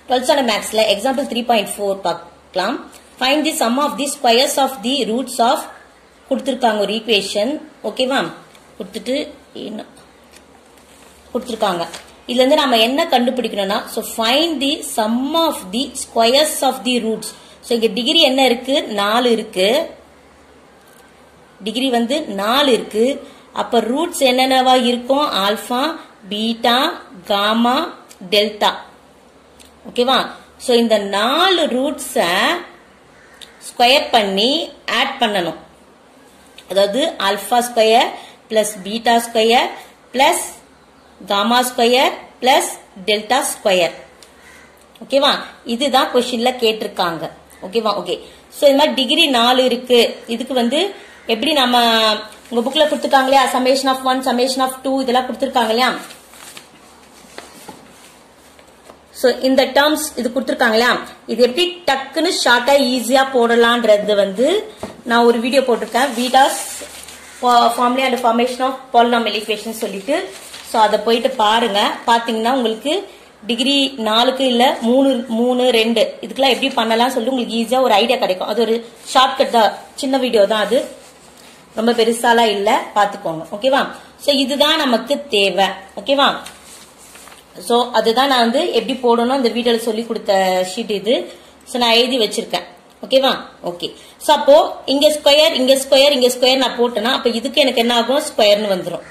twelfth standard மேக்ஸ்ல example three point four பார்க்கலாம் find the sum of the squares of the roots of கொடுத்துருக்காங்க ஒரு equation ஓகேவா கொடுத்துட்டு என்ன கொடுத்துருக்காங்க இதுல இருந்து நம்ம என்ன கண்டுபிடிக்கணும்னா so find the sum of the squares of the roots so இங்க டிகிரி என்ன இருக்கு நாலு இருக்கு டிகிரி வந்து நாலு இருக்கு அப்ப ரூட்ஸ் என்னென்னவா இருக்கும் ஆல்பா பீட்டா காமா டெல்டா ஓகேவா ஸோ இந்த நாலு ரூட்ஸை ஸ்கொயர் பண்ணி ஆட் பண்ணணும் அதாவது alpha square plus beta square plus gamma square plus delta square ஓகேவா இதுதான் கொஸ்டின்ல கேட்டிருக்காங்க ஓகேவா ஓகே ஸோ இந்த மாதிரி டிகிரி நாலு இருக்கு இதுக்கு வந்து எப்படி நம்ம உங்க புக்ல கொடுத்துருக்காங்க இல்லையா summation of one summation of two இதெல்லாம் கொடுத்துருக்காங்க இல்லையா ஸோ இந்த டேர்ம்ஸ் இது கொடுத்துருக்காங்க இல்லையா இது எப்படி டக்குன்னு ஷார்ட்டா ஈஸியா போடலான்றது வந்து நான் ஒரு வீடியோ போட்டிருக்கேன் Vieta's formulae and formation of polynomial equation சொல்லிட்டு ஸோ அதை போயிட்டு பாருங்க பாத்தீங்கன்னா உங்களுக்கு டிகிரி நாலுக்கு இல்ல மூணு மூணு ரெண்டு இதுக்கெல்லாம் எப்படி பண்ணலாம் சொல்லி உங்களுக்கு ஈஸியா ஒரு ஐடியா கிடைக்கும் அது ஒரு ஷார்ட்கட் தான் சின்ன வீடியோ தான் அது ரொம்ப பெருசாலாம் இல்ல பாத்துக்கோங்க ஓகேவா ஸோ இதுதான் நமக்கு தேவை ஓகேவா ஸோ அதுதான் நான் வந்து எப்படி போடணும் இந்த வீடியோல சொல்லி கொடுத்த ஷீட் இது ஸோ நான் எழுதி வச்சிருக்கேன் ஓகேவா ஓகே ஸோ அப்போ இங்க ஸ்கொயர் இங்க ஸ்கொயர் இங்க ஸ்கொயர் நான் போட்டேன்னா அப்ப இதுக்கு எனக்கு என்ன ஆகும் ஸ்கொயர்னு வந்துடும்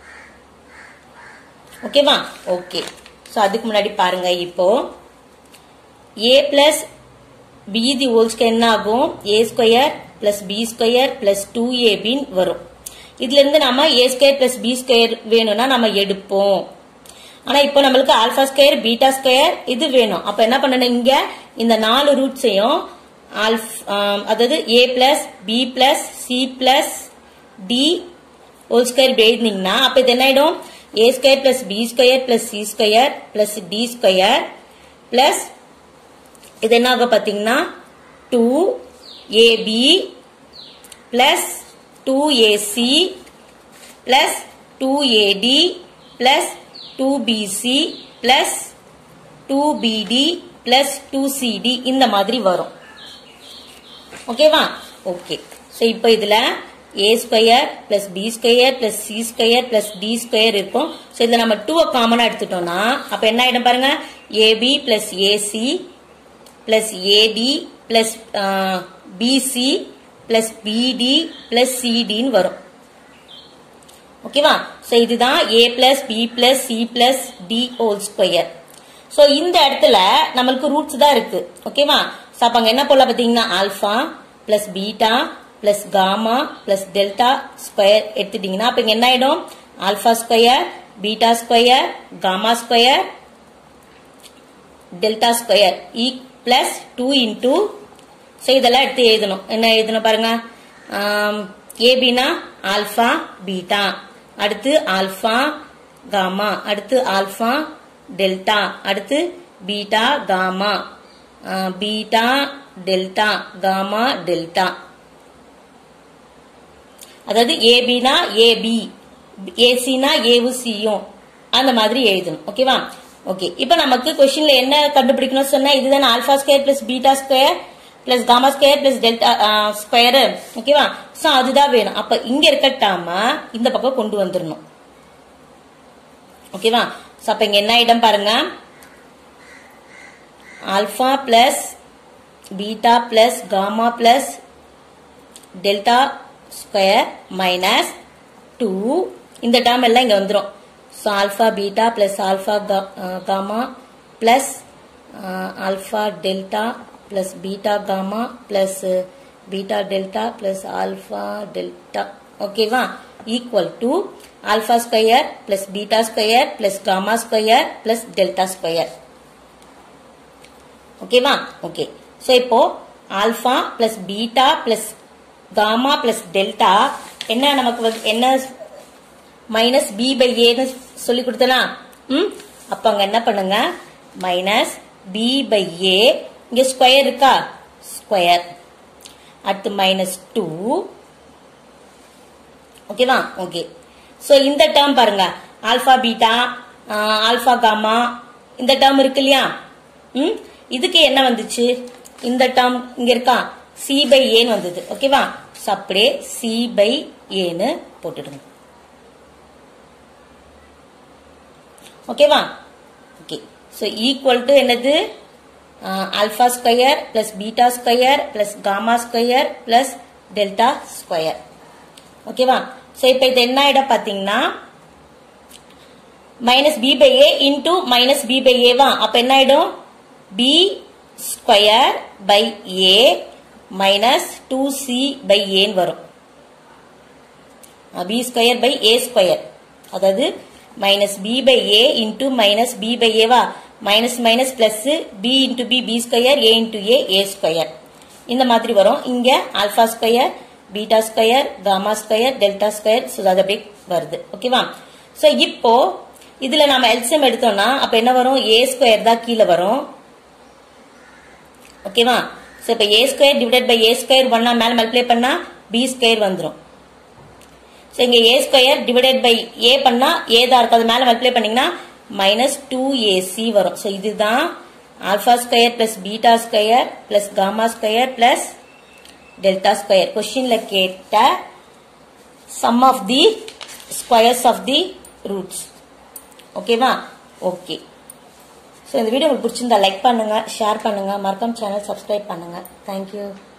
ஓகேவா ஓகே ஸோ அதுக்கு முன்னாடி பாருங்க இப்போ A plus B the whole square என்ன ஆகும் A square plus B square plus two ஏபின்னு வரும் இதுல இருந்து நம்ம A square plus B square வேணும்னா நம்ம எடுப்போம் ஆனா இப்போ நம்மளுக்கு ஆல்பா ஸ்கொயர் பீட்டா ஸ்கொயர் இது வேணும் அப்ப என்ன பண்ணணும் இங்க இந்த நாலு ரூட்ஸையும் ஆல்ஃப் அதாவது A plus B plus C plus D whole square எழுதினீங்கன்னா அப்ப இது என்ன ஆயிடும் A square plus B square plus C square plus D square plus இது என்ன ஆகும் பாத்தீங்கன்னா two AB plus two AC plus two AD plus two BC plus two BD plus two CD இந்த மாதிரி வரும் ஓகேவா ஓகே ஸோ இப்போ இதுல A square plus B square plus C square plus D square இருக்கும் ஸோ இதில் நம்ம டூவை காமனாக எடுத்துட்டோம்னா அப்போ என்ன ஆகிடும் பாருங்க AB plus AC plus AD plus BC plus BD plus சிடின்னு வரும் ஓகேவா ஸோ இதுதான் A plus B plus C plus D whole square so இந்த இடத்துல நம்மளுக்கு ரூட்ஸ் தான் இருக்கு ஓகேவா ஸோ அப்போ அங்கே என்ன போல பார்த்தீங்கன்னா alpha plus beta plus gamma plus delta square எடுத்துட்டீங்கன்னா அப்போ இங்கே என்ன ஆயிடும் alpha square beta square gamma square delta square E plus two into so இதெல்லாம் எடுத்து எழுதணும் என்ன எழுதணும் பாருங்க ஏபினா ஆல்ஃபா பீட்டா அடுத்து ஆல்ஃபா காமா அடுத்து ஆல்ஃபா டெல்டா அடுத்து beta gamma beta delta gamma delta அதாவது ஏபினா ஏபி ஏசினா ஏவும் சியும் அந்த மாதிரி எழுதணும் ஓகேவா ஓகே இப்போ நமக்கு கொஸ்டின்ல என்ன கண்டுபிடிக்கணும் சொன்னா இதுதான் alpha square plus beta square plus gamma square plus delta square ஓகேவா ஸோ அதுதான் வேணும் அப்ப இங்க இருக்கட்டாம இந்த பக்கம் கொண்டு வந்துடணும் ஓகேவா ஸோ அப்ப இங்க என்ன இடம் பாருங்க alpha plus beta plus gamma plus delta square minus two இந்த டேர்ம் எல்லாம் இங்க வந்துடும் so alpha beta plus alpha gamma plus alpha delta plus beta gamma plus beta delta plus alpha delta ஓகேவா equal to alpha square plus beta square plus gamma square plus delta square ஓகேவா okay so இப்போ alpha plus beta plus gamma plus delta என்ன நமக்கு வந்து என்ன minus B by ஏன்னு சொல்லி கொடுத்தனா ம் அப்ப அங்க என்ன பண்ணுங்க மைனஸ் பி பை ஏ இங்க ஸ்கொயர் இருக்கா ஸ்கொயர் அடுத்து மைனஸ் டூ ஓகேவா ஓகே ஸோ இந்த டேர்ம் பாருங்க ஆல்பா பீட்டா ஆல்பா காமா இந்த டேர்ம் இருக்கு இல்லையா ம் இதுக்கு என்ன வந்துச்சு இந்த டேர்ம் இங்க இருக்கா சி பை ஏன்னு வந்தது ஓகேவா ஸோ அப்படியே சி பை ஏன்னு போட்டுடுங்க ஓகேவா ஓகே ஸோ ஈக்குவல் டு என்னது alpha square plus beta square plus gamma square plus delta square ஓகேவா ஸோ இப்போ இது என்ன ஆயிடும் பார்த்தீங்கன்னா minus B by A into minus B by ஏவா அப்போ என்ன ஆயிடும் B square by A minus two C by ஏன்னு வரும் B square by A square அதாவது minus B by A into minus B by ஏவா minus minus plus B into B B square A into A A square இந்த மாதிரி வரும் இங்க alpha square beta square gamma square delta square so அது அப்படியே வருது ஓகேவா ஸோ இப்போ இதுல நாம எல்சியம் எடுத்தோம்னா அப்ப என்ன வரும் ஏ ஸ்கொயர் தான் கீழே வரும் ஓகேவா ஸோ இப்போ A square divided by A square ஒன்னா மேல மல்டிப்ளை பண்ணா பி ஸ்கொயர் வந்துடும் ஸோ இங்க A square divided by A பண்ணா ஏ தான் இருக்கும் அது மேல மல்டிப்ளை பண்ணீங்கன்னா மைனஸ் டூ ஏசி வரும் ஸோ இதுதான் alpha square plus beta square plus gamma square plus delta square கொஸ்டின்ல கேட்ட sum of the squares of the roots ஓகேவா ஓகே ஸோ இந்த வீடியோ உங்களுக்கு பிடிச்சிருந்தா லைக் பண்ணுங்க ஷேர் பண்ணுங்க மறக்காம சேனல் சப்ஸ்கிரைப் பண்ணுங்க தேங்க்யூ